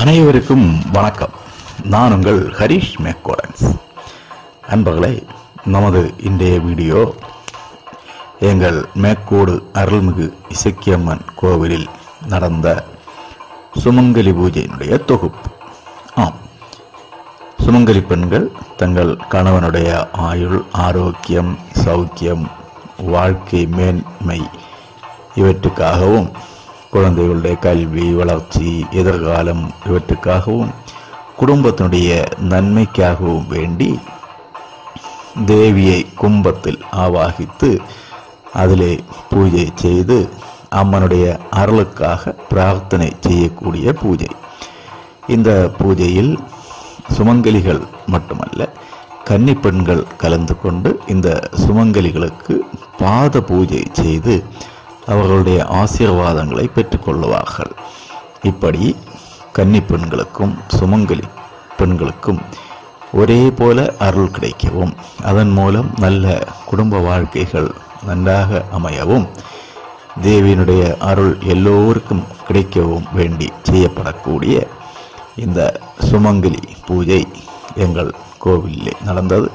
அனைவருக்கும் வணக்கம் நான் உங்கள் ஹரிஷ் மேக்கோடன்ஸ் அன்பர்களே நமது இன்றைய வீடியோ எங்கள் மேக்கோடு அருள்மிகு இசக்கியம்மன் கோவிலில் நடந்த சுமங்கலி பூஜையினுடைய தொகுப்பு ஆம் சுமங்கலி பெண்கள் தங்கள் கணவனுடைய ஆயுள் ஆரோக்கியம் சௌக்கியம் வாழ்க்கை மேன்மை இவற்றுக்காகவும் குழந்தைகளுடைய கல்வி வளர்ச்சி எதிர்காலம் இவற்றுக்காகவும் குடும்பத்தினுடைய நன்மைக்காகவும் வேண்டி தேவியை கும்பத்தில் ஆவாகித்து அதிலே பூஜை செய்து அம்மனுடைய அருளுக்காக பிரார்த்தனை செய்யக்கூடிய பூஜை இந்த பூஜையில் சுமங்கலிகள் மட்டுமல்ல கன்னி பெண்கள் கலந்து கொண்டு இந்த சுமங்கலிகளுக்கு பாத பூஜை செய்து அவர்களுடைய ஆசீர்வாதங்களை பெற்றுக்கொள்வார்கள் இப்படி கன்னி பெண்களுக்கும் சுமங்கலி பெண்களுக்கும் ஒரே போல அருள் கிடைக்கவும் அதன் மூலம் நல்ல குடும்ப வாழ்க்கைகள் நன்றாக அமையவும் தேவியினுடைய அருள் எல்லோருக்கும் கிடைக்கவும் வேண்டி செய்யப்படக்கூடிய இந்த சுமங்கலி பூஜை எங்கள் கோவிலிலே நடந்தது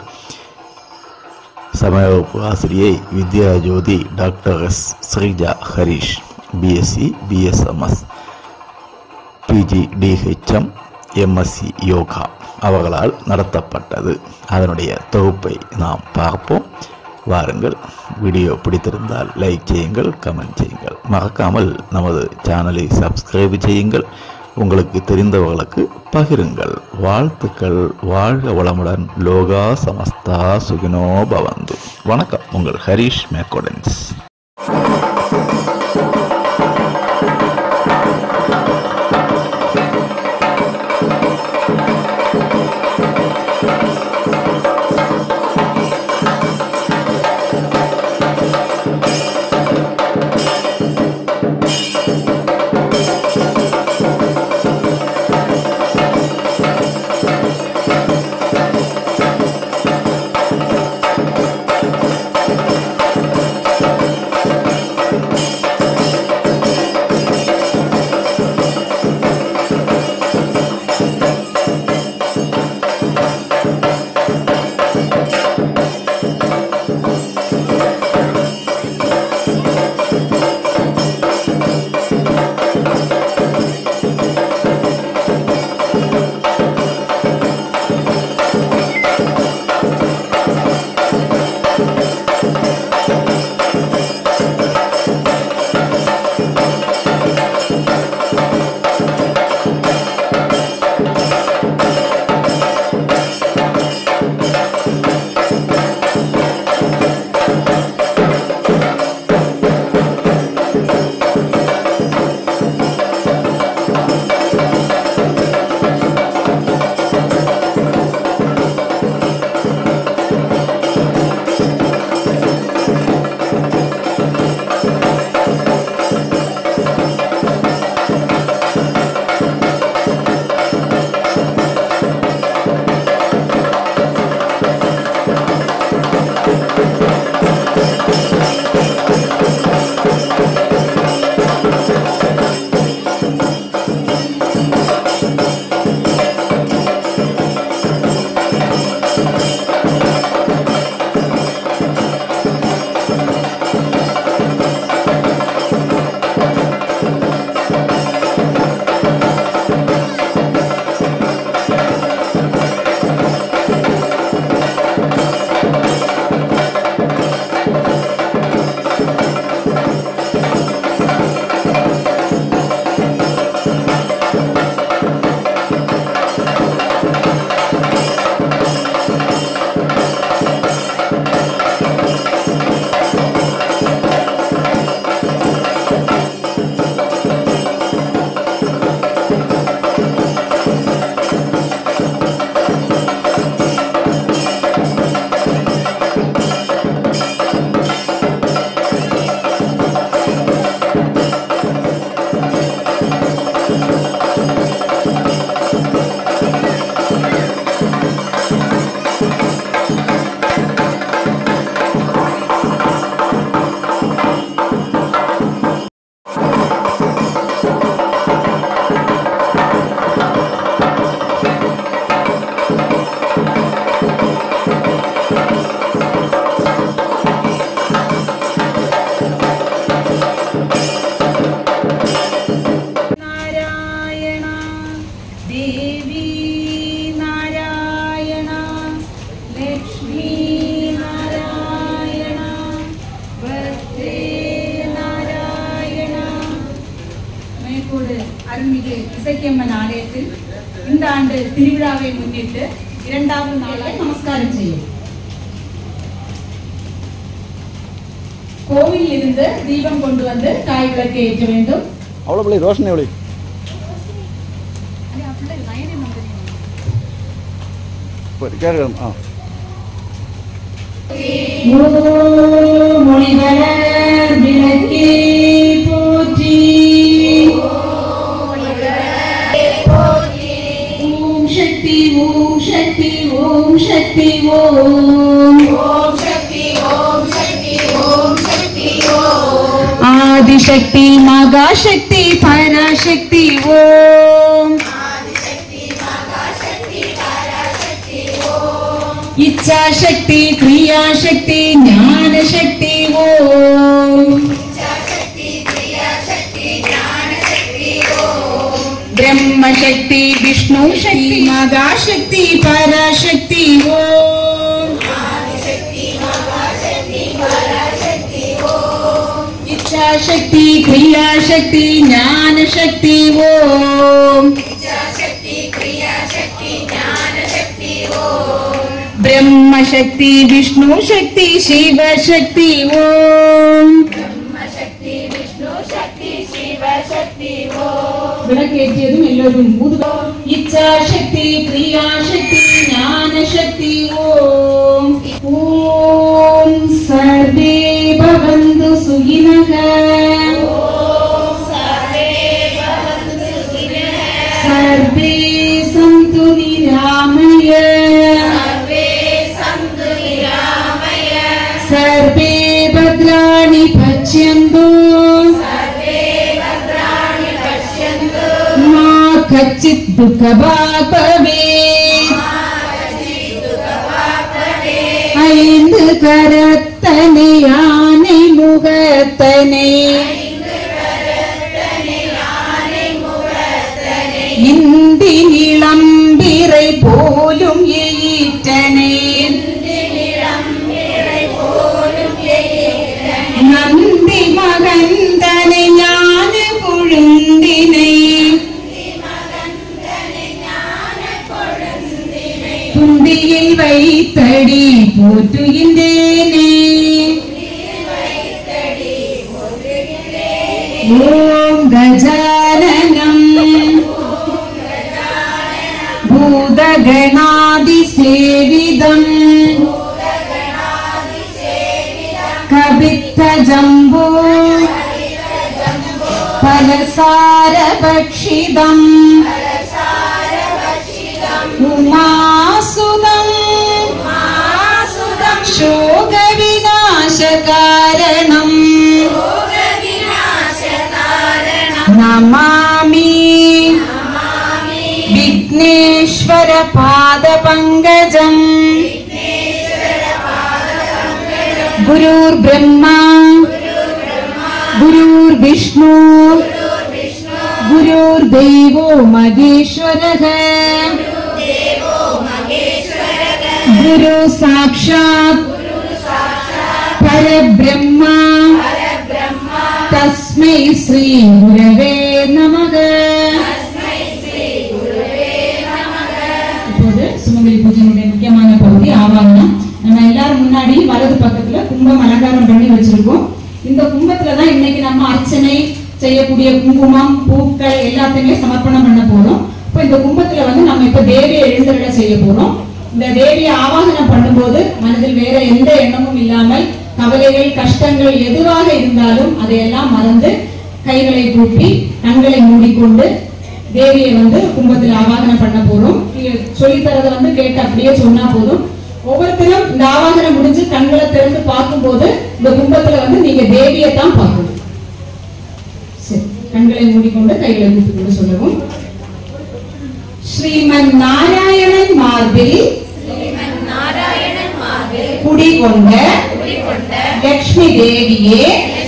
சமய வகுப்பு ஆசிரியை Vidya Jyothi doctor S Sreeja Harish BSc BSMS PG DHM MSc yoga அவர்களால் நடத்தப்பட்டது அதனுடைய தொகுப்பை நாம் பார்ப்போம் வாருங்கள் வீடியோ பிடித்திருந்தால் லைக் செய்யுங்கள் கமெண்ட் செய்யுங்கள் மறக்காமல் நமது சேனலை சப்ஸ்கிரைப் செய்யுங்கள் உங்களுக்கு தெரிந்தவர்களுக்கு பகிருங்கள் வாழ்த்துக்கள் வாழ்க வளமுடன் லோகா சமஸ்தா சுகினோ பவந்து வணக்கம் உங்கள் ஹரிஷ் மேக்கோடன்ஸ் மாரியம்மன் ஆலயத்தில் இந்த ஆண்டு திருவிழாவை முன்னிட்டு இரண்டாவது நாளாக நமஸ்காரம் செய்யும் கோவில் இருந்து தீபம் கொண்டு வந்து காய் விளக்கு ஏற்ற வேண்டும் அவ்வளோ பிள்ளை ரோஷனி எவ்வளோ இப்போ கேட்கணும் ஆ மொழிவளர் விளக்கே போற்றி ஓம் சக்தி ஓம் சக்தி ஓம் சக்தி ஓம் ஆதிசக்தி மகாசக்தி பராசக்தி ஓம் இச்சாசக்தி கிரியாசக்தி ஞானசக்தி ஓம் பிரம்மசக்தி விஷ்ணு சக்தி மகாசக்தி பராசக்தி ஓம் இச்சாசக்தி கிரியாசக்தி ஞானசக்தி ஓம் ब्रह्मशक्ति विष्णु शक्ति शिव शक्ति ओम விளக்கேற்றியதும் எல்லோரும் ஊதுவா இச்சாசக்தி கிரியாசக்தி ஞானசக்தி ஓம் ஓம் சர்வே பவந்து சுகினக சர்வே சந்து நிராமய सर्वे भद्राणि पश्यन्तु मा कच्चित् दुःखभाग् भवेत् ஐந்து கரத்தனை யானை முகத்தனை இந்தி நிளம்பிரை போலும் எயிற்றனை நந்தி மகந்தனை ஞான கொழுந்தினை துண்டியில் வைத்தடி போற்றுகின்றேனே ஓம் கஜானனம் பூதகணாதி சேவிதம் கபித்த ஜம்போ பலசாரபக்ஷிதம் உமாசுதம் சோக விநாசகாரணம் நமாமி விக்னேஸ்வர பாத பங்கஜம் गुरुर्ब्रह्मा गुरुर्विष्णु गुरुर्देवो महेश्वरः गुरु साक्षात् परब्रह्मा तस्मै श्री गुरवे नमः இப்போது சுமங்கலி பூஜையினுடைய முக்கியமான பகுதி ஆவாகனம் நம்ம எல்லாரும் முன்னாடி வலது பக்கத்துல கும்பம் அலங்காரம் பண்ணி வச்சிருக்கோம் இந்த கும்பத்துல தான் இன்னைக்கு நம்ம அர்ச்சனை செய்யக்கூடிய குங்குமம் பூக்கள் எல்லாத்தையுமே சமர்ப்பணம் பண்ண போறோம் இப்போ இந்த கும்பத்துல வந்து நம்ம இப்ப தேவியை எழுந்தருள செய்ய போறோம் இந்த தேவியை ஆவாகனம் பண்ணும்போது மனதில் வேற எந்த எண்ணமும் இல்லாமல் கவலைகள் கஷ்டங்கள் எதுவாக இருந்தாலும் அதையெல்லாம் மறந்து கைகளை கூப்பி கண்களை மூடிக்கொண்டு தேவியை வந்து கும்பத்தில் ஆவாகனம் பண்ண போறோம் நீங்க சொல்லித் தரதை வந்து கேட்டு அப்படியே சொன்னா போதும் ஒவ்வொருத்தரும் இந்த ஆவாகனம் முடிஞ்சு கண்களை திறந்து பார்க்கும்போது இந்த கும்பத்துல வந்து நீங்க தேவியை தான் பார்க்கணும் சரி கண்களை மூடிக்கொண்டு கைகளை கூப்பி கொண்டு சொல்லவும் ஸ்ரீமன் நாராயணன் மார்பில் குடிகொண்ட லக்ஷ்மி தேவியே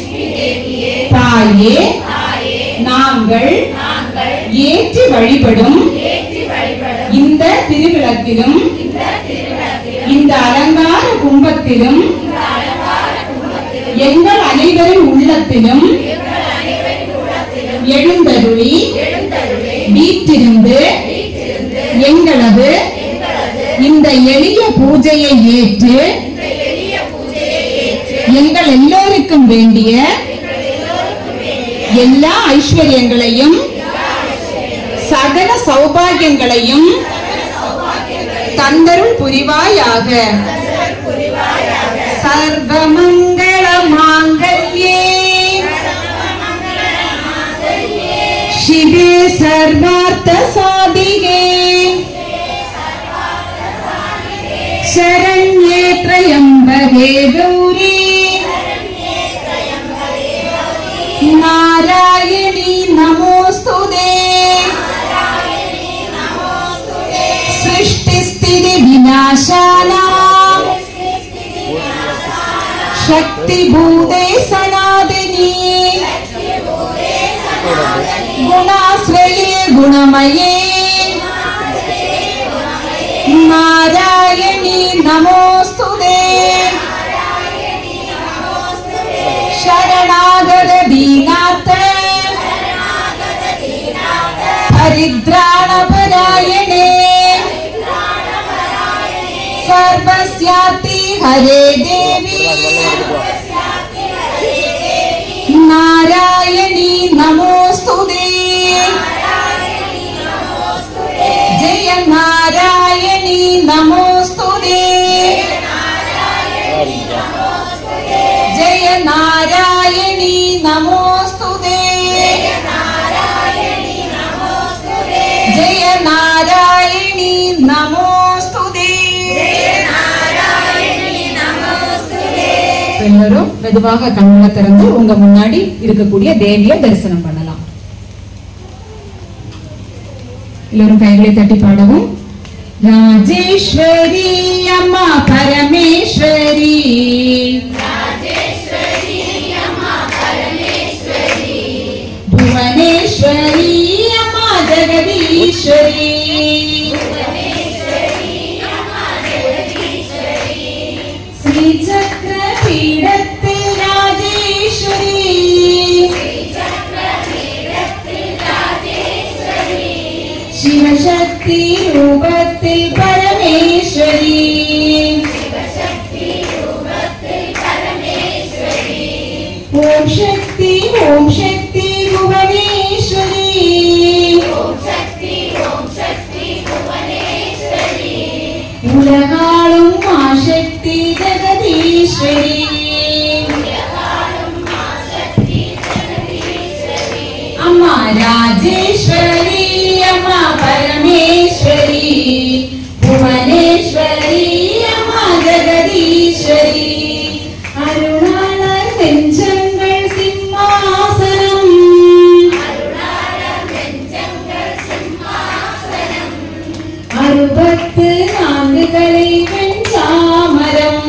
தாயே நாங்கள் ஏற்றி வழிபடும் இந்த திருவிளக்கிலும் இந்த அலங்கார கும்பத்திலும் எங்கள் அனைவரின் உள்ளத்திலும் எழுந்தருளி வீட்டிருந்து எங்களது இந்த எளிய பூஜையை ஏற்று எங்கள் எல்லோருக்கும் வேண்டிய எல்லா ஐஸ்வர்யங்களையும் சகல சௌபாகியங்களையும் தந்தருள் புரிவாயாக சர்வமங்கள மாங்கல்யே शिवे सर्वार्थ साधिके शरण्ये त्र्यम्बके गौरी नारायणी नमोऽस्तु सृष्टिस्थिति विनाशानाम् शक्तिभूते सनातनी गुणाश्रये गुणमये नारायणी नमोऽस्तु शरणागत दीनाथ परिद्राणपरायणे सर्वस्याति हरे देवी नारायणी नमोऽस्तु जय नारायणी नमोऽस्तु जय नारायणी नमोऽस्तु जय नारायणी नमोऽस्तु எல்லாரும் மெதுவாக கண்களை திறந்து உங்க முன்னாடி இருக்கக்கூடிய தேவிய தரிசனம் பண்ணலாம் எல்லோரும் கைகளை தட்டி பாடவும் ராஜேஸ்வரி அம்மா பரமேஸ்வரி புவனேஸ்வரி அம்மா ஜெகதீஸ்வரி ശ്രീചക്ര പീഠത്തിൽ രാജേശ്വരി ശിവശക്തി രൂപത്തിൽ പരമേശ്വരി ഓം ശക്തി ഓം ശക്തി ഭുവനേശ്വരി ഉലകാളും ആശക്തി ജഗദീശ്വരി അമ്മ രാജേശ്വരി അമ്മ പരമേശ്വരി ഭുവനേശ്വരി അമ്മ ജഗദീശ്വരി അരുണാള നെഞ്ചങ്ങൾ സിംഹാസനം அறுபத்து நான்கு கலை வெஞ்சாமரம்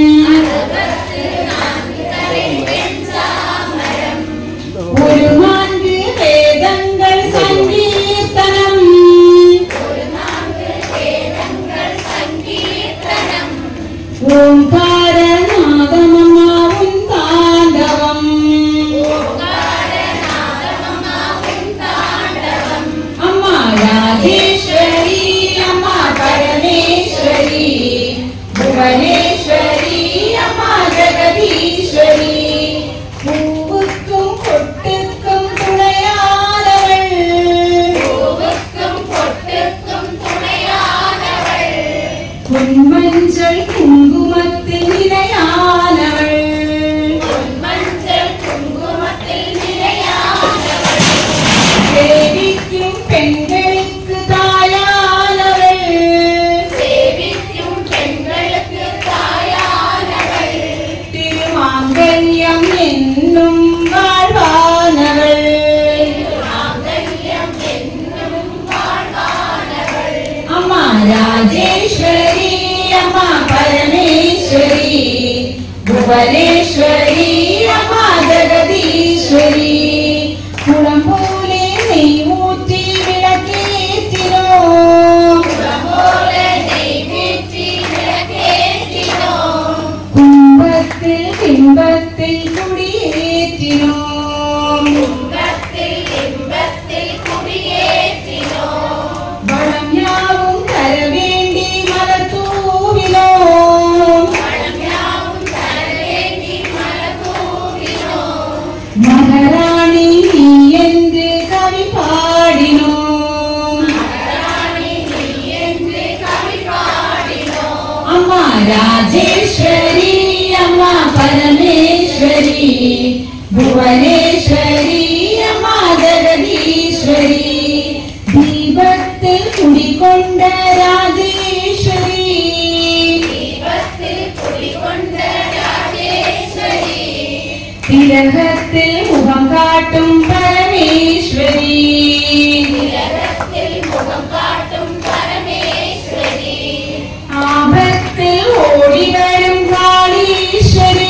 ஒரு நான்கு வேதங்கள் சங்கீர்த்தனம் ஓங்கார நாதமமாவும் தாண்டவம் அம்மா ராஜேஸ்வரி அம்மா பரமேஸ்வரி புவனேஸ்வரி அம்மா ஜெகதீஸ்வரி பூவுக்கும் பொட்டுக்கும் துணையானவள் பொன்மஞ்சள் குங்குமத்தில் நிலையானவள் சேவிக்கும் பெண்களுக்கு தாயானவள் திருமாங்கல்யம் என்னும் வாழ்வானவள் அம்மா ராஜேஸ்வரி அம்மா பரமேஸ்வரி புவனேஸ்வரி அம்மா ஜெகதீஸ்வரி குளம் போலே நெய் ஊற்றி விளக்கேற்றினோம் கும்பத்தில் பிம்பத்தில் குடியேற்றினோம் அம்மா ராஜேஸ்வரி அம்மா பரமேஸ்வரி புவனேஸ்வரி அம்மா ஜெகதீஸ்வரி தீபத்தில் குடிகொண்ட ராஜேஸ்வரி திலகத்தில் முகம் காட்டும் பரமேஸ்வரி ஆபத்தில் ஓடி வரும் காளீஸ்வரி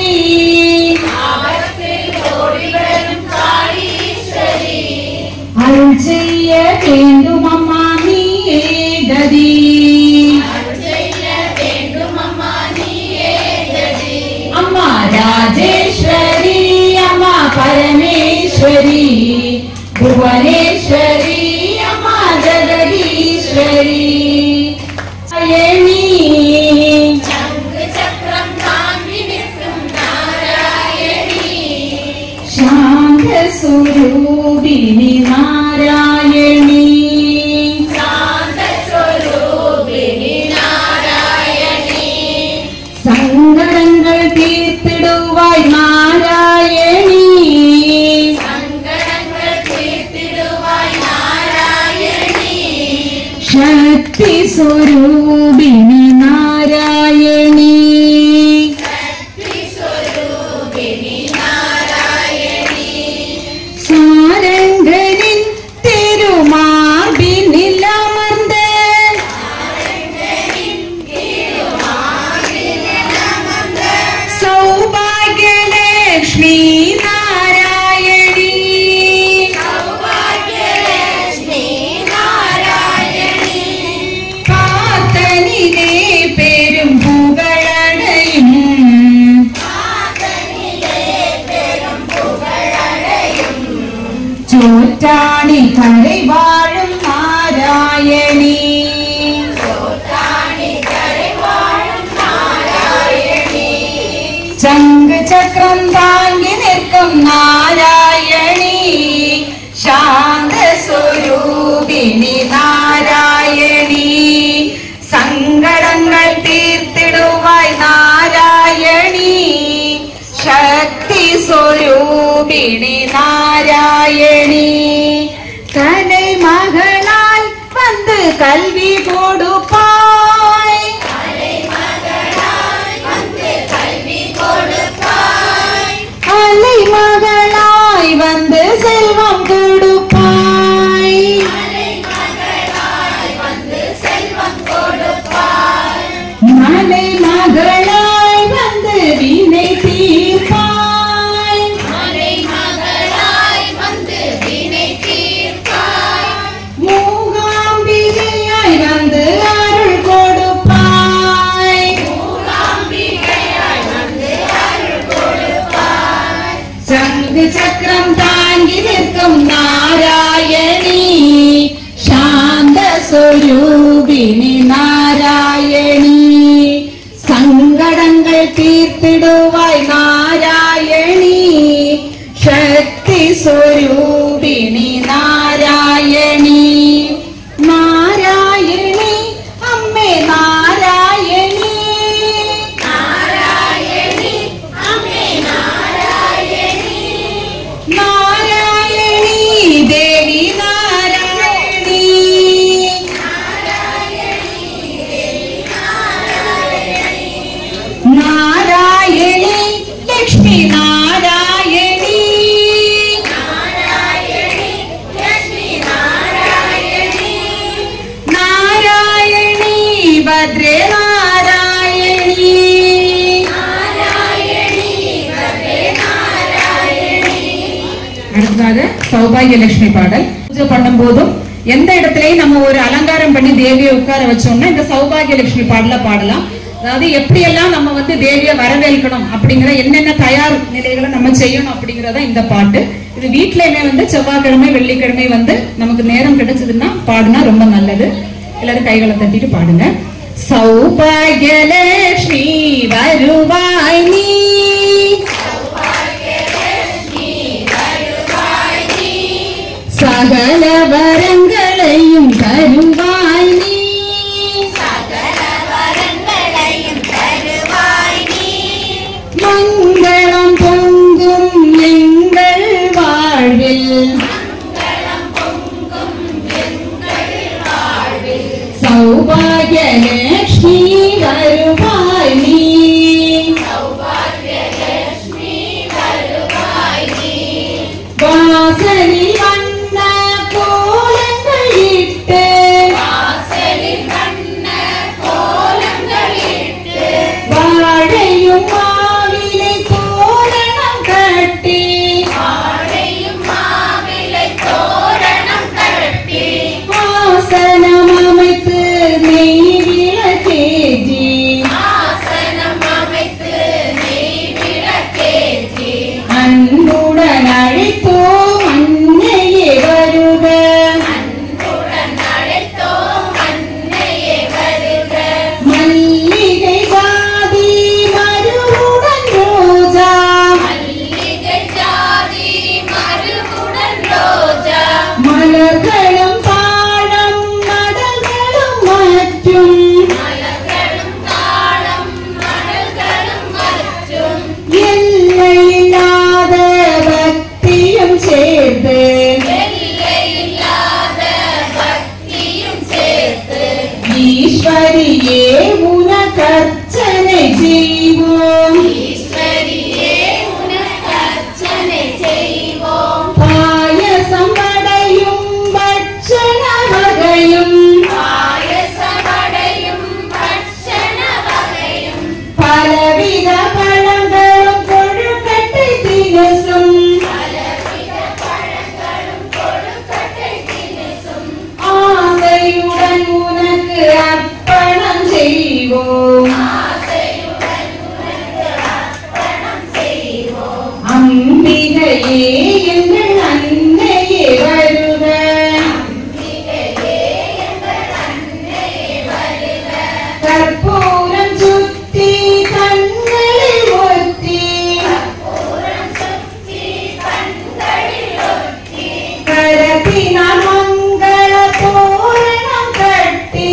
அருள் செய்ய வேண்டும் அம்மா நீயே கதி அம்மா ராஜேஸ்வரி அம்மா பரமேஸ்வரி புவனேஸ்வரி அம்மா ஜெகதீஸ்வரி அயனி சாந்த சுரூபிணி நாராயணி சங்கடங்கள் தீர்த்திடுவாய் நாராயணி சக்தி சுரூபிணி நாராயணி சாரங்கனின் திருமார்பினில் அமர்ந்த சௌபாகியலக்ஷ்மி நாராயணி பார்த்தனிலே பெரும் புகழடையும் சோற்றாணி கரை வாழும் நாராயணி சங்கு சக்கரம் தாங்கி நிற்கும் நாராயணி சாந்த சுரூபிணி நாராயணி சங்கடங்கள் தீர்த்திடுவாய் நாராயணி சக்தி சொரூபிணி நாராயணி கலை மகளாய் வந்து கல்வி கொடுப்பாய் அலை மகளாய் வந்து செல்வம் கொடுப்பாய் மலை மகளாய் வந்து வினை தீர்ப்பாய் மூகாம்பிகையாய் வந்து அருள் கொடுப்பாய் சங்கு சக்கரம் தாங்கி நிற்கும் நாராயணி சாந்த சொரூபிணி நாராயணி சங்கடங்கள் தீர்த்திடுவாய் நாராயணி சக்தி சொரூபிணி நாராயணி நாராயணி அம்மே நாராயணி நாராயணி தேவி நாராயணி நாராயணி லக்ஷ்மி நாராயணி நாராயணி பத்ரே நாராயணி அடுத்ததாக சௌபாகியலட்சுமி பாடல் பூஜை பண்ணும் போதும் எந்த இடத்துலயும் நம்ம ஒரு அலங்காரம் பண்ணி தேவியை உட்கார வச்சோம்னா இந்த சௌபாகியலட்சுமி பாடல பாடலாம் அதாவது எப்படியெல்லாம் நம்ம வந்து தேவியை வரவேற்கணும் அப்படிங்கிற என்னென்ன தயார் நிலைகளை நம்ம செய்யணும் அப்படிங்கறத இந்த பாட்டு இது வீட்லயுமே வந்து செவ்வாய்க்கிழமை வெள்ளிக்கிழமை வந்து நமக்கு நேரம் கிடைச்சதுன்னா பாடுனா ரொம்ப நல்லது எல்லாரும் கைகளை தட்டிட்டு பாடுங்க சௌபாகியலட்சுமி வருவாய் நீ சகல வரங்களையும் தருவாய் நீ സൗഭാഗ്യലക്ഷ്മി വരുവായി നീ വാസലിൽ വന്ന കോലങ്ങളിട്ട് വാഴയും മാവിലെ തോരണം കട്ടി ஆசனமமைத்து நெய் விளக்கேற்றி அன்புடன் அழைத்தோம் அன்னையே வருக மல்லிகை ஜாதி மருவுடன் ரோஜா மலர்களும் பாடம் மடல்களும் மற்றும் எல்லையில்லாத பக்தியும் சேர்த்து ஈஸ்வரியே உனக்கர்ச்சனை செய்வோம் பாயசம் வடையும் பட்சண வகையும் பலவித பழங்களும் கொழுக்கட்டை தினசும் ஆசையுடன் உனக்கு அர்ப்பணம் செய்வோம் அம்பிகையே எங்கள் அன்னையே வருக கற்பூரம் சுத்தி கண்களை ஒத்தி கரத்தினால் மங்கள தோரணம் கட்டி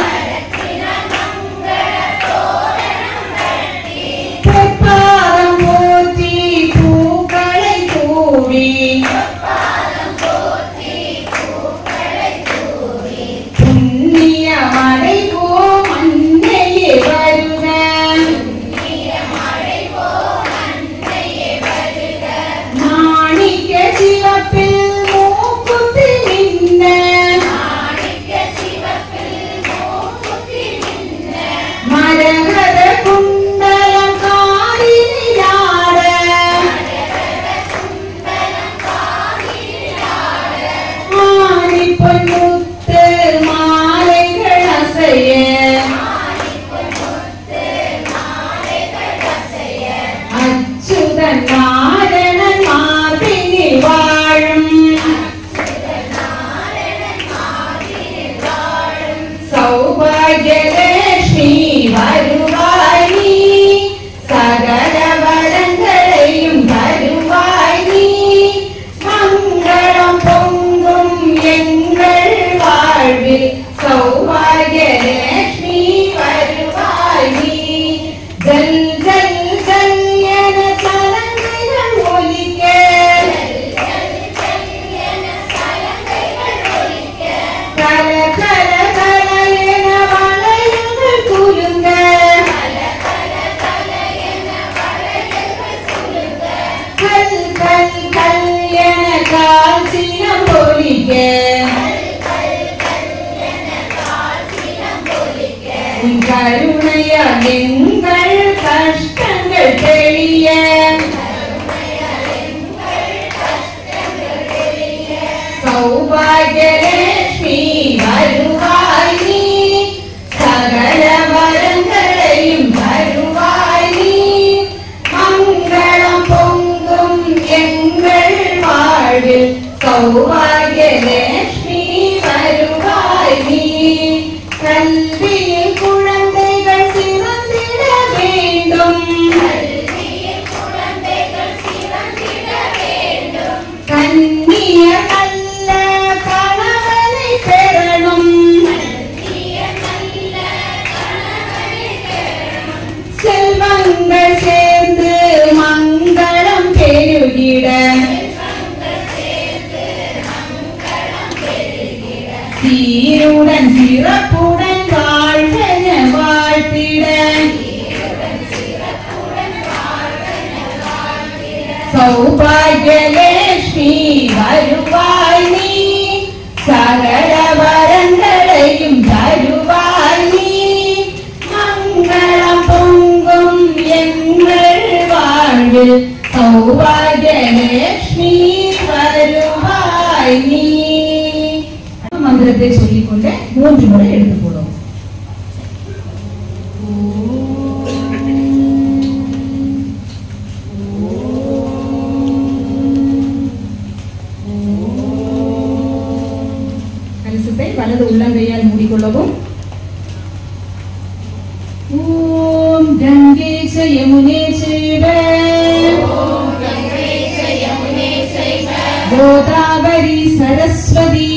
பொற்பாதம் போற்றி பூக்களை தூவி புண்ணிய மழை போம் அன்னையே வருக மாணிக்க சிவப்பில் மூக்குத்தி நின்ன மரகத குண்டலம் காரினிலாட மாறி பொன்முத்து மாலைகள் அசைய அச்சுதன் நாரணன் மார்பினில் வாழும் சௌபாகியலட்சுமி வருவாய் நீ சகல வளங்களையும் தருவாய் நீ மங்களம் பொங்கும் எங்கள் வாழ்வில் சௌபாகியலட்சுமி வருவாய் நீ ஜல் ஜல் ஜல் என சலங்கைகள் ஒலிக்க கல கல கல என வளையல்கள் குலுங்க கல் கல் கல் என காட்சியம் ஒலிக்க உன் கருணையால் எங்கள் கஷ்டங்கள் தெளிய சௌபாகியலட்சுமி வருவாய் நீ சகல வரங்களையும் வருவாய் நீ மங்களம் பொங்கும் எங்கள் வாழ்வில் சௌபாகியலட்சுமி வருவாய் நீ கல்வியில் குழந்தைகள் சிறந்திட வேண்டும் கண்ணிய நல்ல கணவனை பெறணும் செல்வங்கள் சேர்ந்து மங்களம் பெருகிட சீருடன் சிறப்புடன் மூன்று முறை எடுத்து போடும் கலசத்தை வலது உள்ளங்கையால் மூடிக்கொள்ளவும் ஓம் கங்கே ச யமுனே செய்வ கோதாவரி சரஸ்வதி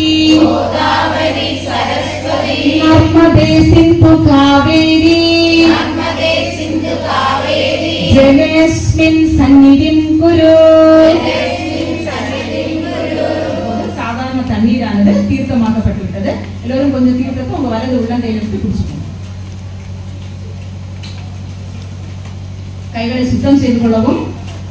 நர்மதே சிந்து காவேரி ஜலேஸ்மின் சந்நிதிம் குரு சாதாரண தண்ணீரானது தீர்த்தமாக்கப்பட்டு விட்டது எல்லோரும் கொஞ்சம் தீர்த்தத்தை உங்க வலது உள்ளங்கையில எடுத்து குடிச்சுக்கோங்க கைகளை சுத்தம் செய்து கொள்ளவும்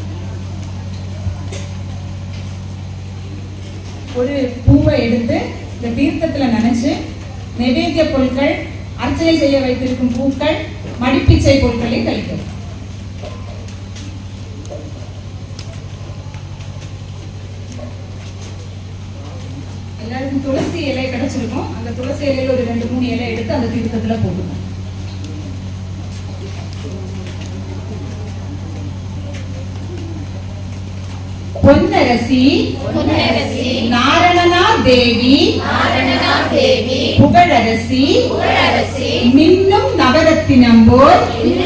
ஒரு பூவை எடுத்து இந்த தீர்த்தத்துல நனைச்சு நைவேத்திய பொருட்கள் அர்ச்சனை செய்ய வைத்திருக்கும் பூக்கள் மடிப்பிச்சை பொருட்களை கழிக்கவும் எல்லாருக்கும் துளசி இலை கிடைச்சிருக்கும் அந்த துளசி இலையில ஒரு ரெண்டு மூணு இலை எடுத்து அந்த தீர்த்தத்துல போட்டுக்கணும் பொன்னரசி நாரணனா தேவி புகழரசி மின்னும் நவரத்தினம்போர்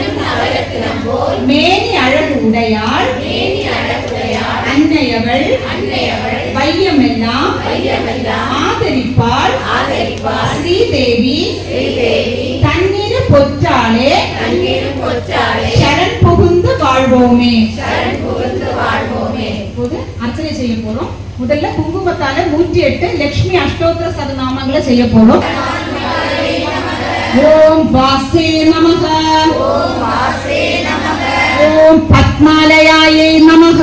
மேனி அழகு உடையாள் அன்னையவள் வையமெல்லாம் ஆதரிப்பாள் ஸ்ரீதேவி தண்ணீர் பொற்றாளே சரண் புகுந்து வாழ்வோமே இப்போது அர்ச்சனை செய்ய போறோம் முதல்ல குங்குமத்தால நூற்றி எட்டு லட்சுமி அஷ்டோத்திர சதநாமங்களை செய்ய போறோம் ஓம் வாசே நமக ஓம் பத்மாலயாயை நமக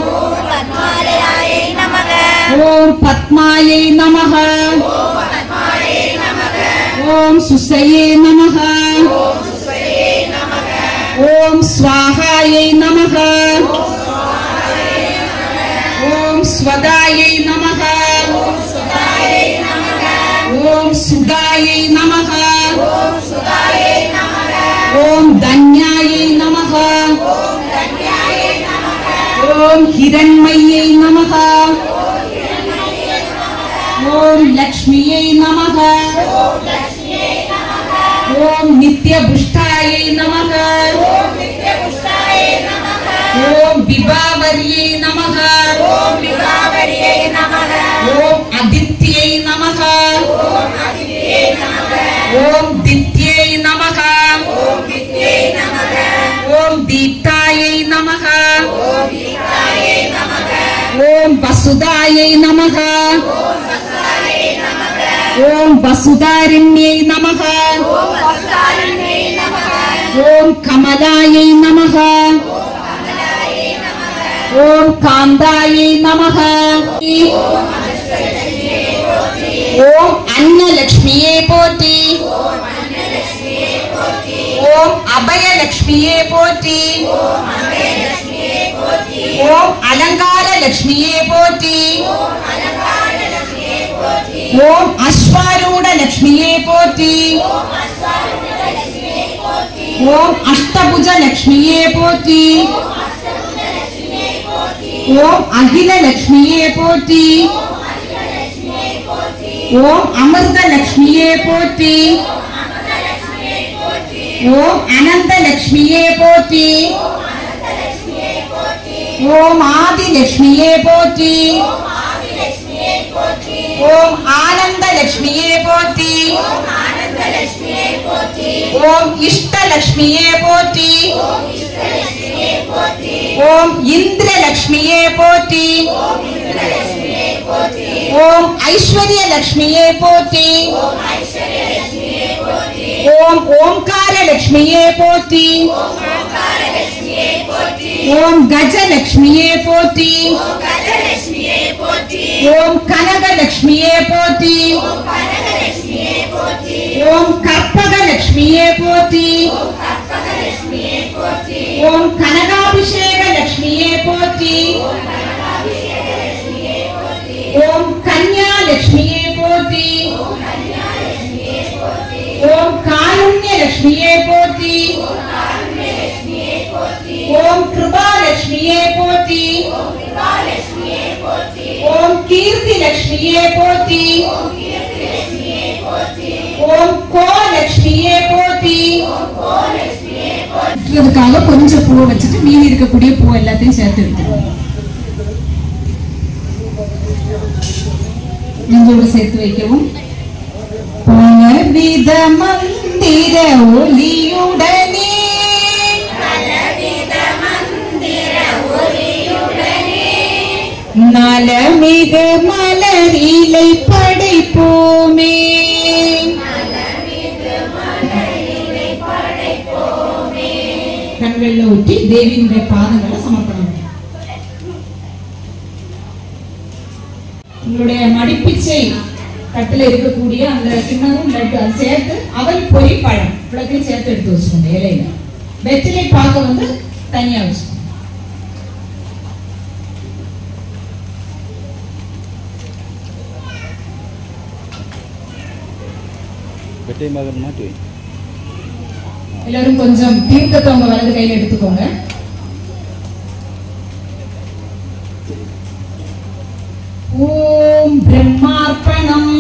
ஓம் பத்மாயை நமக ஓம் சுசையே நமக ஓம் ஸ்வாகாயை நமக ஓம் ஸ்வதாயை நமக ஓம் சுதாயை நமக ஓம் தன்யாயை நமக ஓம் ஹிரண்மையை நமக ஓம் லக்ஷ்மியை நமக ஓம் நித்யபுஷ்டாயை நமக ஓம் விபாவரியை நமக ஓம் அதித்யை நமக ஓம் தித்யை நமக ஓம் தீப்தாயை நமக ஓம் வசுதாயை நமக ஓம் வசுதாரண்யை நமக ஓம் கமலாயை நமக ஓம் காந்தாயை நமக ஓம் அன்னலக்ஷ்மியே போற்றி ஓம் அபயலக்ஷ்மியே போற்றி ஓம் அலங்கார லக்ஷ்மியே போற்றி ஓம் அஸ்வாரூட லக்ஷ்மியே போற்றி ஓம் அஷ்டபுஜ லக்ஷ்மியே போற்றி ஓம் அகில லக்ஷ்மியே போற்றி ஓம் அமிர்த லக்ஷ்மியே போற்றி ஓம் அனந்த லக்ஷ்மியே போற்றி ஓம் ஆதி லக்ஷ்மியே போற்றி ஓம் ஆனந்த லக்ஷ்மியே போற்றி ஓம் இஷ்ட லக்ஷ்மியே போற்றி ஓம் இந்திர லக்ஷ்மியே போற்றி ஓம் ஐஸ்வர்ய லக்ஷ்மியே போற்றி ஓம் ஓம்கார லக்ஷ்மியே போற்றி ஓம் கஜலக்ஷ்மியே போற்றி ஓம் கனகலக்ஷ்மியே போற்றி ஓம் கற்பகலக்ஷ்மியே போற்றி ஓம் கனகாபிஷேக லக்ஷ்மியே போற்றி ஓம் கன்யா லக்ஷ்மியே போற்றி ஓம் காருண்ய லட்சுமியே போற்றி ஓம் கிருபா லட்சுமியே போற்றி ஓம் கீர்த்தி லட்சுமியே போற்றி ஓம் கோ லட்சுமியே போற்றி இதுக்காக கொஞ்சம் பூவை வச்சுட்டு மீதி இருக்கக்கூடிய பூ எல்லாத்தையும் சேர்த்து எடுத்துருவோம் நெஞ்சோடு சேர்த்து வைக்கவும் பலவித மந்திர ஒலியுடனே நலமிகு மலரிலை படைப்போமே கண்களில் ஊற்றி தேவியினுடைய பாதங்களை சமர்ப்பணம் உங்களுடைய மடிப்பிச்சை கட்டில இருக்கக்கூடிய அந்த கிண்ணமும் லட்டு அதை சேர்த்து அவல் பொரி பழம் இவ்வளத்தையும் சேர்த்து எடுத்து வச்சுக்கோங்க இலையில வெற்றிலை பாக்க வந்து தனியா வச்சுக்கோங்க வெட்டை மகன் மாட்டி வை எல்லாரும் கொஞ்சம் தீர்க்கத்தை உங்க வலது கையில எடுத்துக்கோங்க ஓம் பிரம்மார்ப்பணம்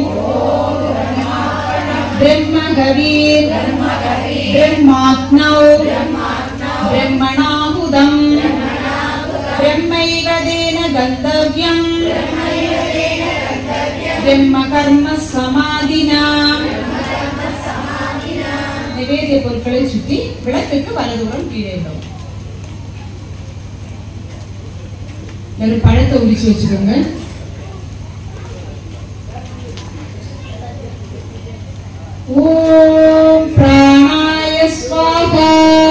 பிரம்மகவீர் பிரம்மாக்னௌ பிரம்மணாபுதம் பிரம்மைவ தேன கந்தவ்யம் பிரம்ம கர்ம சமாதினா நிவேதிய பொருட்களை சுற்றி விளக்குக்கு வலதுபுறம் கீழே விடும் ஒரு பழத்தை உரிச்சு வச்சுக்கோங்க ஓம் பிராணாய ஸ்வாகா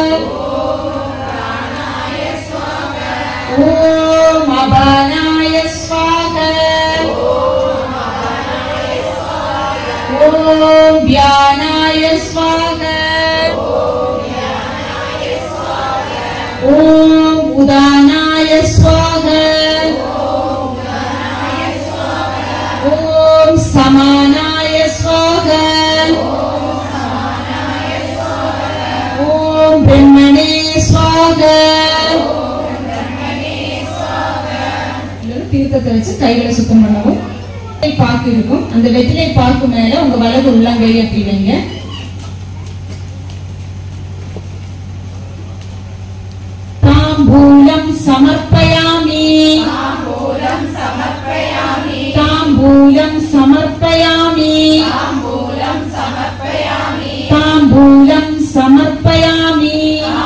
ஓம் அபானாய ஸ்வாகா ஓம் வியானாய ஸ்வாகா ஓம் உதானாய ஸ்வாகா ஓம் சமானாய ஸ்வாகா ஓம் பிரம்மணே ஸ்வாகா எல்லாரும் தீர்த்தத்தை வச்சு கைகளை சுத்தம் பண்ணவும் வெற்றிலை பாக்கு இருக்கும் அந்த வெற்றிலை பாக்கு மேல உங்க வலது உள்ளங்கை அப்படி வைங்க தாம்பூலம் சமர்ப்பயாமி தாம்பூலம் சமர்ப்பயாமி தாம்பூலம் சமர்ப்பயாமி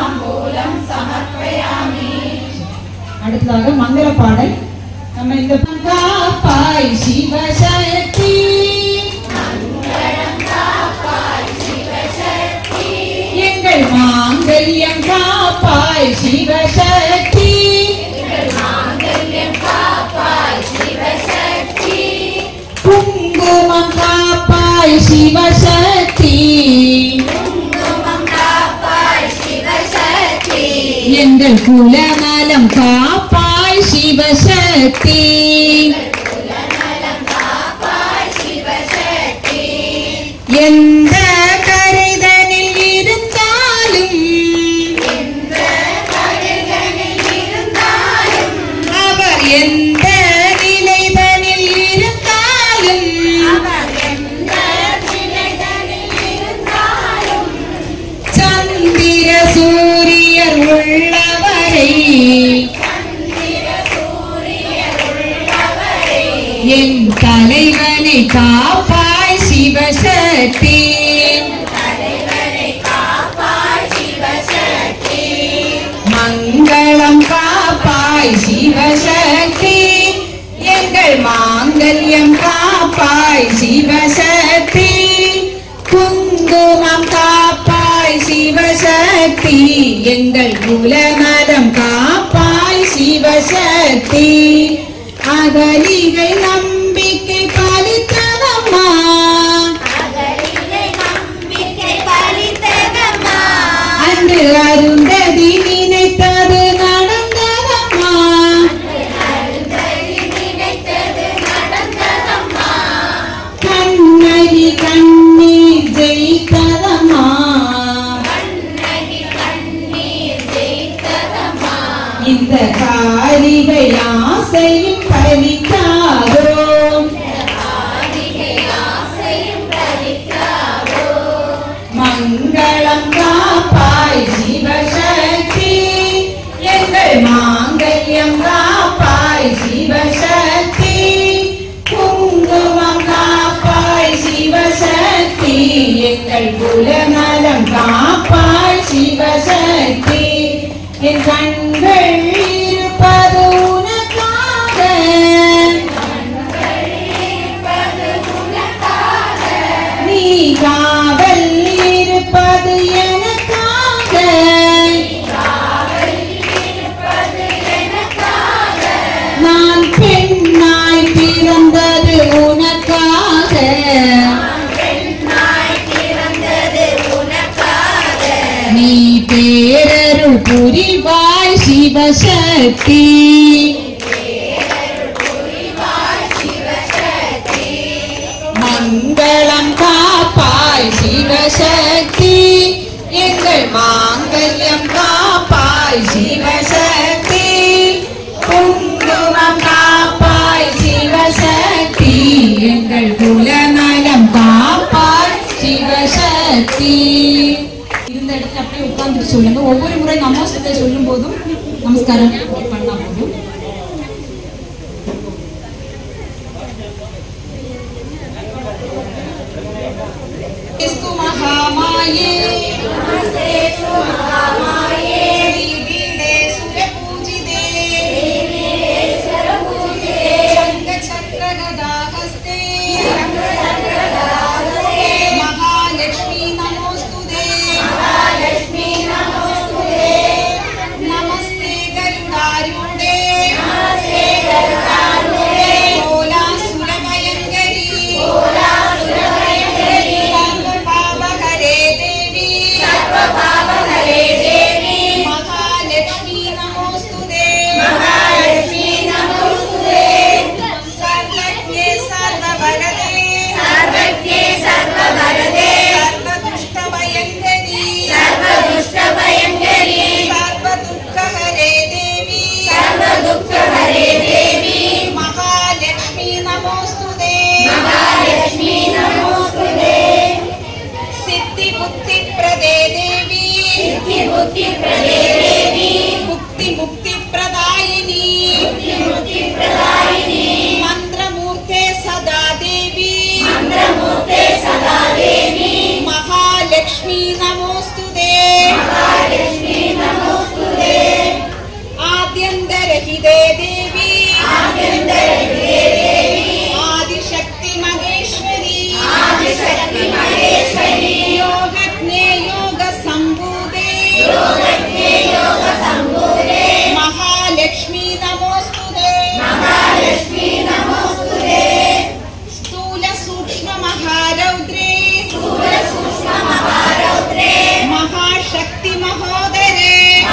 அடுத்ததாக மங்கள பாடல் நம்ம இந்த காப்பாய் சிவசக்தி எங்கள் மாங்கல்யம் காப்பாய் சிவசக்தி குங்குமம் காப்பாய் சிவசக்தி எங்கள் குலநலம் காப்பாய் சிவசக்தி எந்த கருதனில் இருந்தாலும் அவர் எந்த நிலைதனில் இருந்தாலும் சந்திர சூரியர் உள்ளவரை என் தலைவனை காப்பாய் சிவசக்தி மங்களம் காப்பாய் சிவசக்தி எங்கள் மாங்கல்யம் காப்பாய் சிவசக்தி குங்குமம் காப்பாய் சிவசக்தி எங்கள் குலநலம் காப்பாய் சிவசக்தி அகலிகை நம்பிக்கை பலித்ததம்மா அன்று அருந்ததி நினைத்தது நடந்ததம்மா கண்ணகி கண்ணீர் மங்களம் காப்பாய் சிவசக்தி எங்கள் மாங்கல்யம் காப்பாய் சிவசக்தி குங்குமம் காப்பாய் சிவசக்தி எங்கள் குலநலம் காப்பாய் சிவசக்தி என் கண்கள் இருப்பது உனக்காக நீ காவல் இருப்பது எனக்காக நான் பெண்ணாய் பிறந்தது உனக்காக நீ பேரருள் புரிவாய் சிவசக்தி மங்களம் காப்பாய் சிவசக்தி எங்கள் மாங்கல்யம் காப்பாய் சிவசக்தி குங்குமம் காப்பாய் சிவசக்தி எங்கள் குலநலம் காப்பாய் சிவசக்தி இருந்த இடத்துல அப்படியே உட்கார்ந்துட்டு சொல்லுங்க ஒவ்வொரு முறை நமஸ்தத்தை சொல்லும் போதும் நமஸ்காரம் பண்ணா போதும் स्तु महामाये श्रीवीणे सुरपूजिते शङ्खचक्रगदाहस्ते महालक्ष्मी नमोऽस्तु नमस्ते गरुडारूढे कोलासुरभयङ्करी सर्वपापहरे देवी महालक्ष्मी नमोऽस्तुते सर्वज्ञे सर्ववरदे सर्वदुष्टभयङ्करी सर्वदुःखहरे देवी महालक्ष्मी नमोऽस्तुते सिद्धि बुद्धि प्रदे देवी मुक्ति मुक्ति प्रदायिनी मंत्रमूर्ते सदा देवी महालक्ष्मी नमोस्तुते आद्यन्तरहिते देवी आदिशक्ति महेश्वरी योगज्ञे योग सम्भूते महालक्ष्मी नमोस्तुते स्थूल सूक्ष्म महारौद्रे महाशक्ति महोदरे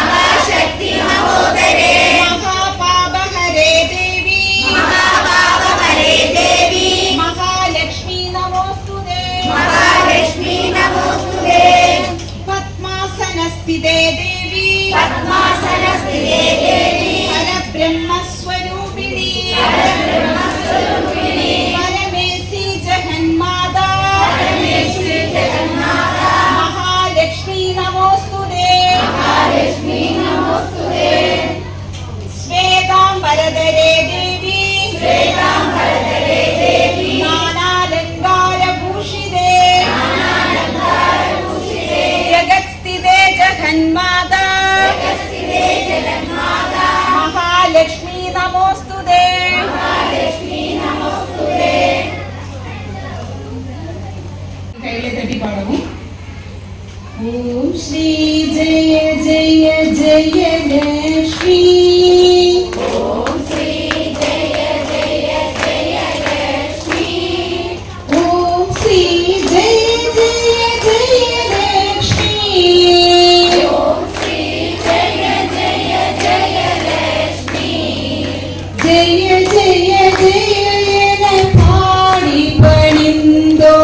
महापापहरे देवी महालक्ष्मी नमोस्तुते पद्मासनस्थिते देवी परब्रह्मस्वरूपिणी परमेशी जगन्माता महालक्ष्मी नमोस्तुते श्वेताम्बरधरे देवी नानालङ्कारभूषिते जगत्स्थिते जगन्माता महालक्ष्मी नमोस्तुते கையில தட்டி பாடவும் ஓம் ஸ்ரீ ஜெய ஜெய ஜெய லக்ஷ்மி ஓம் ஸ்ரீ ஜெய ஜெய ஜெய லக்ஷ்மி ஜெய ஜெய ஜெய என பாடி பணிந்தோ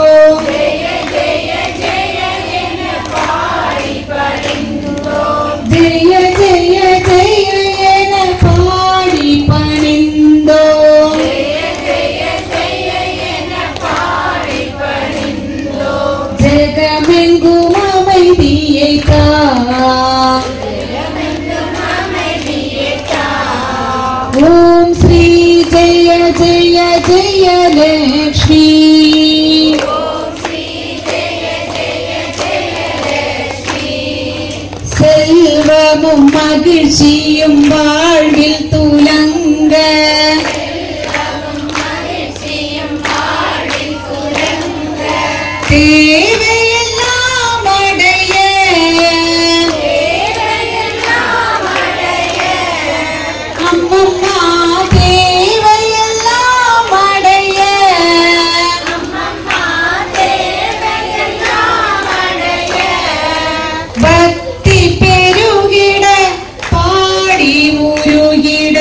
ஜெய ஜெய ஜெய என பாடி பணிந்தோ ஜெகமெங்கும ஓம் ஸ்ரீ ஜெய ஜெய ஜெய லக்ஷ்மி செல்வமும் மகிழ்ச்சியும் வாழ்வில் துலங்க தேவையெல்லாம் அடைய அம்மம்மா தேவையெல்லாம் அடைய பக்தி பெருகிட பாடி உருகிட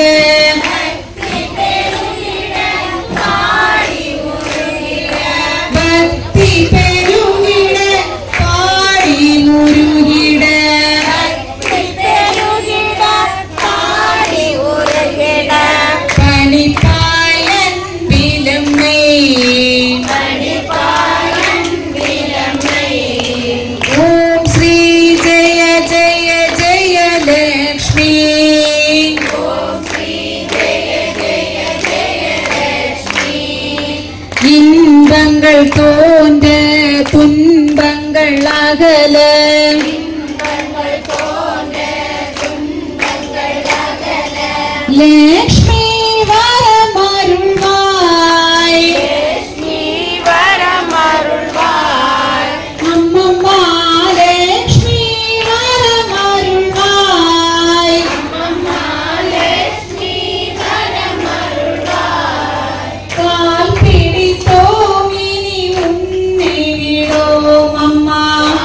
பக்தி பெருகிட பாடி உருகிட பனிப்பாயன் விலம்மை ஓம் ஸ்ரீ ஜெய ஜெய ஜெய லக்ஷ்மி இன்பங்கள் தோன்ற துன்பங்கள் அகல லக்ஷ்மி வரமருள்வாய் அம்மம்மா லக்ஷ்மி வரமருள்வாய் கால் பிடித்தோம் இனி உன்னை விடோம் அம்மா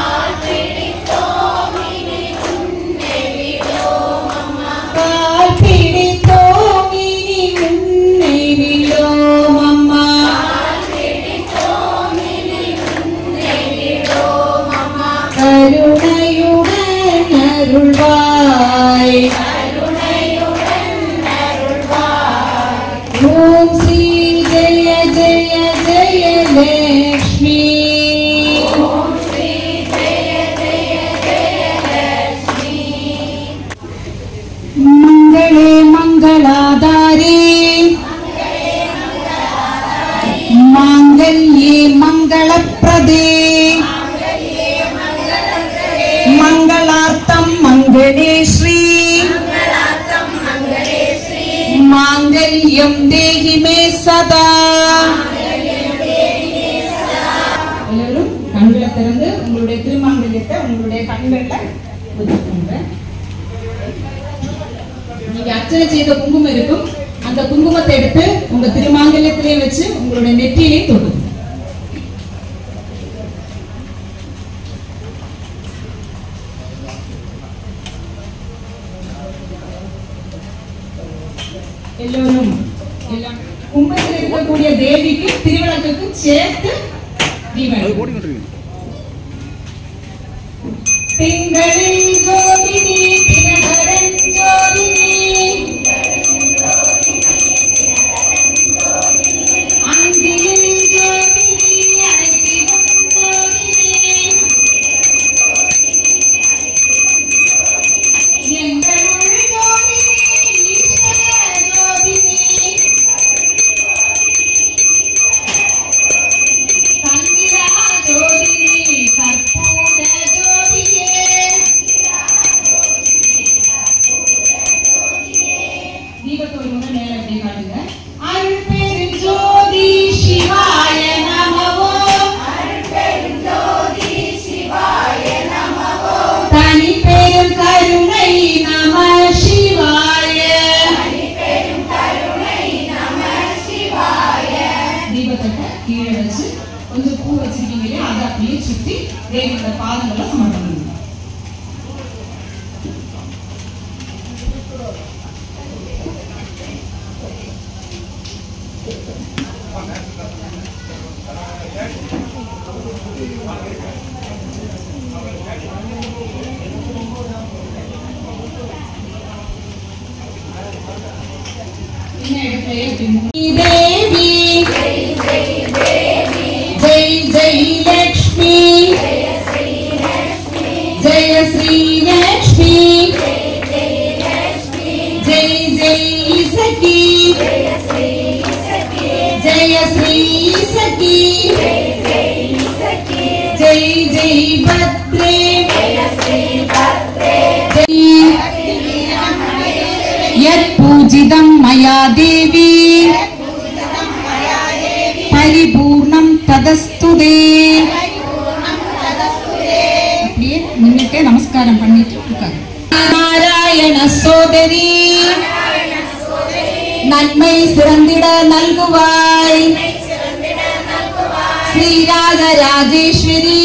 கால் பிடித்தோம் இனி உன்னை விடோம் அம்மா கருணையுடன் அருள்வாய் ஓம் ஸ்ரீ ஜெய ஜெய ஜெய லக்ஷ்மி மங்களே மங்களாதாரி மாங்கல்யே மங்களப்பிரதே மங்களார்த்தம் மங்களே ஸ்ரீ மாங்கல்யம் தேகி மே சதா எல்லாரும் கண்களை திறந்து உங்களுடைய திருமாங்கல்யத்தை உங்களுடைய கண்கள்ல ஒதுக்குங்க நீங்க அர்ச்சனை செய்த குங்குமம் இருக்கும் அந்த குங்குமத்தை எடுத்து உங்க திருமாங்கல்யத்திலே வச்சு உங்களுடைய நெற்றியிலே தொடுங்க எல்லோரும் எல்லாம் கும்பத்தில் இருக்கக்கூடிய தேவிக்கு திருவிளக்குக்கு சேர்த்து தீபம் ஓடிக்கொண்டிருக்கீங்க திங்களில் ஜோதினி தினகரன் ஜோதினி அங்கியில் ஜோதினி அனைத்திலும் ஜோதினி எங்களுள் ஜோதினி ஈஸ்வர ஜோதினி சந்திரா ஜோதினி கற்பூர ஜோதியே தீபத்தை ஒரு முறை நேரம் அப்படியே காட்டுங்க அருள் பெரு ஜோதி சிவாய நமவோ தனி பெரும் கருணை நம சிவாய தீபத்தை கீழே வச்சு கொஞ்சம் பூ வச்சிருக்கீங்க இல்லையா அதை அப்படியே சுத்தி தேவியோட பாதங்களை சமர்ப்பணம் பண்ணுங்க. இன்னும் இடத்துல எப்படி தேவி ஜெய் ஜெய் லக்ஷ்மி ஜெய ஸ்ரீ भद्रे यत्पूजितं मया देवी परिपूर्णं तदस्तु दे அப்படியே நின்னுட்டே நமஸ்காரம் பண்ணிட்டு உட்காரு நாராயண சோதரி நன்மை சிறந்திட நல்குவாய் ஸ்ரீராக ராஜேஸ்வரி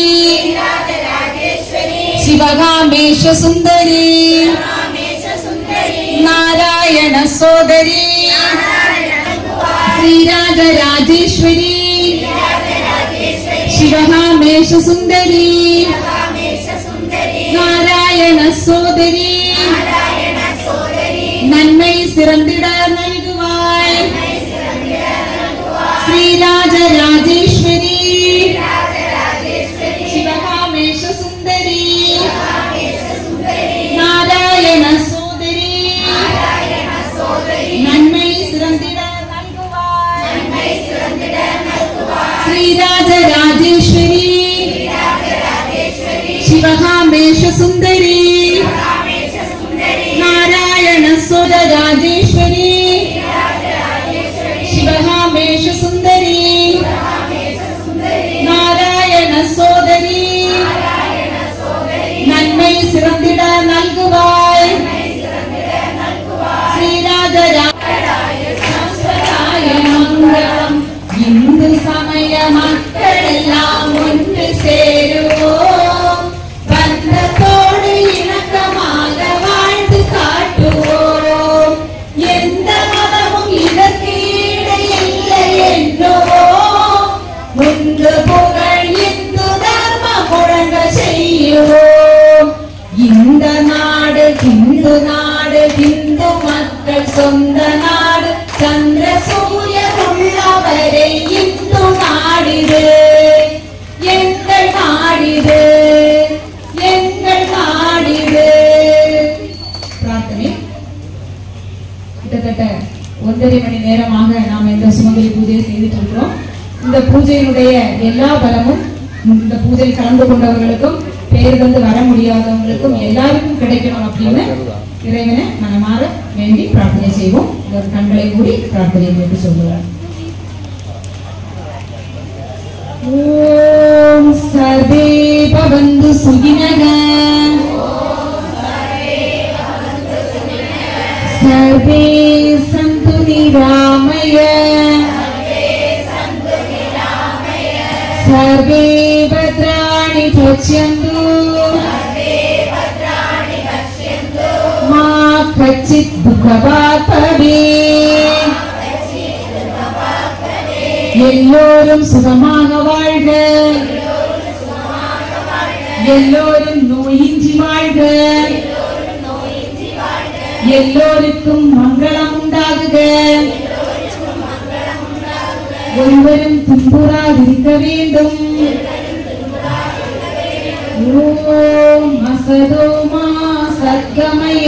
சிவகாமேஷ சுந்தரி நாராயண சோதரி ஸ்ரீராஜ ராஜேஸ்வரி சிவகாமேஷ சுந்தரி நாராயண சோதரி நன்மை சிறந்திட நல்குவாய் ஸ்ரீராஜ ராஜேஸ்வரி சிவகாமேஷ சுந்தரி நாராயண சோதரி நன்மை சிறந்திட நல்குவாய் ஸ்ரீராஜ ராஜேஸ்வரி சிவகாமேஷ சுந்தரி நாராயண சோத ராஜேஸ்வரி சிவகாமேஷ சுந்தரி நாராயண சோதரி நன்மை சிறந்திட நல்குவாய் ஸ்ரீராஜ ராஜாய மங்களம் இந்து சமய மக்கள் எல்லாம் ஒன்று சேருவோம் பந்தத்தோடு இணக்கமாக வாழ்ந்து காட்டுவோம் எந்த மதமும் இதற்கு ஈடு இல்லை என்னுவோம் ஒன்று புகழ் இந்து தர்ம முழங்க செய்யுவோம் இந்த நாடு இந்து நாடு இந்து மக்கள் சொந்த நாடு சந்திர சூரிய உள்ளவரை இந்து நாடிது எங்கள் நாடிது எங்கள் நாடிது பிரார்த்தனை கிட்டத்தட்ட ஒன்றரை மணி நேரமாக நாம் இந்த சுமங்கலி பூஜையை செய்துட்டு இருக்கிறோம் இந்த பூஜையினுடைய எல்லா பலமும் இந்த பூஜையில் கலந்து கொண்டவர்களுக்கும் பெயர் வந்து வர முடியாதவங்களுக்கும் எல்லாருக்கும் கிடைக்கணும் அப்படின்னு இறைவனை மனமாற வேண்டி பிரார்த்தனை செய்வோம் ஒரு கண்களை மூடி பிரார்த்தனை என்று சொல்லுவார் ஓம் சர்வே பவந்து சுகினக सर्वे सन्तु निरामय सर्वे भद्राणि पश्यन्तु मा कच्चित् दुःखभाग् भवेत् எல்லோரும் சுகமாக வாழ்க எல்லோரும் நோயின்றி வாழ்க எல்லோருக்கும் மங்களம் உண்டாகுக ஒருவரும் துன்புறாதிருக்க வேண்டும் ஓம் அசதோமா சத்கமய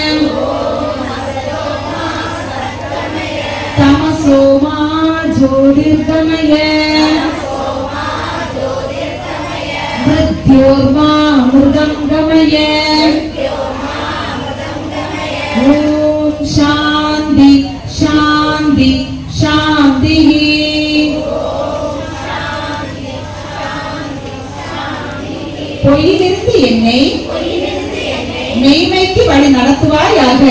தமசோமா ஜோதிர்கமய மிருத்யோர்மா மிருதம் கமய ஓம் சாந்தி சாந்தி சாந்தி பொய்யிலிருந்து என்னை மெய்மைக்கு வழி நடத்துவாயாக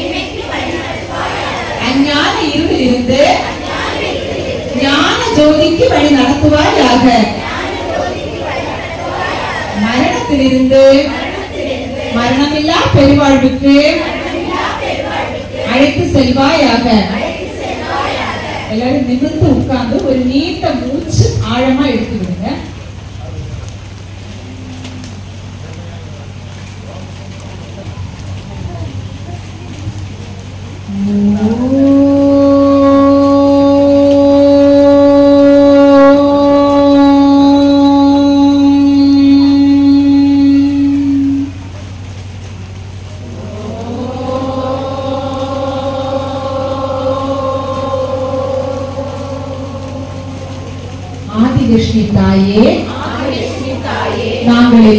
அஞ்ஞான இருளிலிருந்து ஞான ஜோதிக்கு வழி நடத்துவாயாக மரணத்திலிருந்து மரணமில்லா பெருவாழ்வுக்கு அழைத்து செல்வாயாக எல்லாரும் நிமிர்ந்து உட்கார்ந்து ஒரு நீண்ட மூச்சு ஆழமா எடுத்து விடுங்க ஆதிலட்சுமி தாயே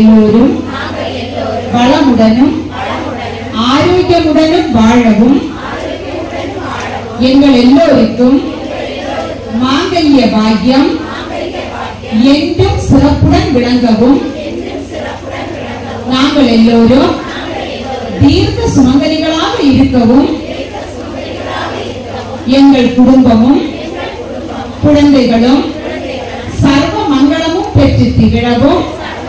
எல்லோரும் வளமுடனும் ஆரோக்கியமுடனும் வாழவும் எங்கள் எல்லோருக்கும் மாங்கல்ய பாக்கியம் என்றும் சிறப்புடன் விளங்கவும் நாங்கள் எல்லோரும் தீர்க்க சுமங்கலிகளாக இருக்கவும் எங்கள் குடும்பமும் குழந்தைகளும் சர்வ மங்களமும் பெற்று திகழவும்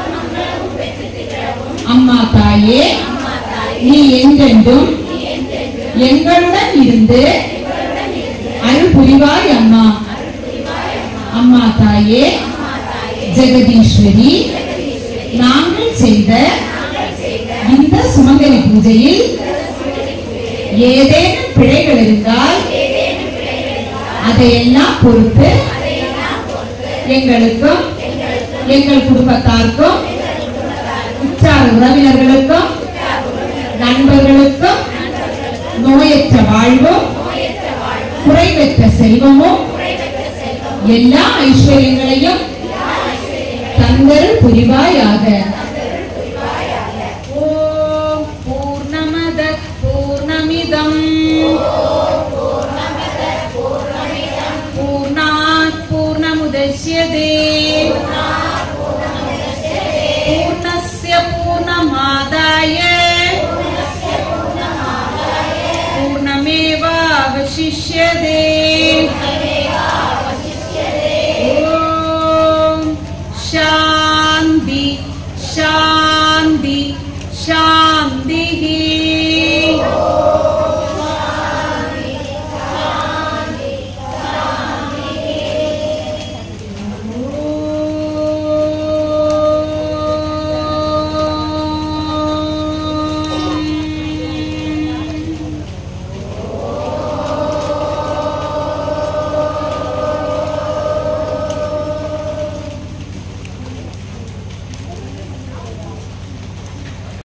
அம்மா தாயே நீ என்றென்றும் எங்களுடன் இருந்து அருள் புரிவாய் அம்மா அம்மா தாயே ஜெகதீஸ்வரி நாங்கள் செய்த இந்த சுமங்கலி பூஜையில் ஏதேனும் பிழைகள் இருந்தால் அதையெல்லாம் பொறுத்து எங்களுக்கும் எங்கள் குடும்பத்தாருக்கும் உற்றார் உறவினர்களுக்கும் நண்பர்களுக்கும் நோயற்ற வாழ்வும் குறைவற்ற செல்வமும் எல்லா ஐஸ்வர்யங்களையும் தந்தருள் புரிவாயாக ஓம் பூர்ணமத பூர்ணமிதம் பூர்ணாத் பூர்ணமுதஷ்யதே பூர்ணஸ்ய பூர்ணமாதாய பூர்ணமேவாவசிஷ்யதே ஓம் சாந்தி சாந்தி சாந்திः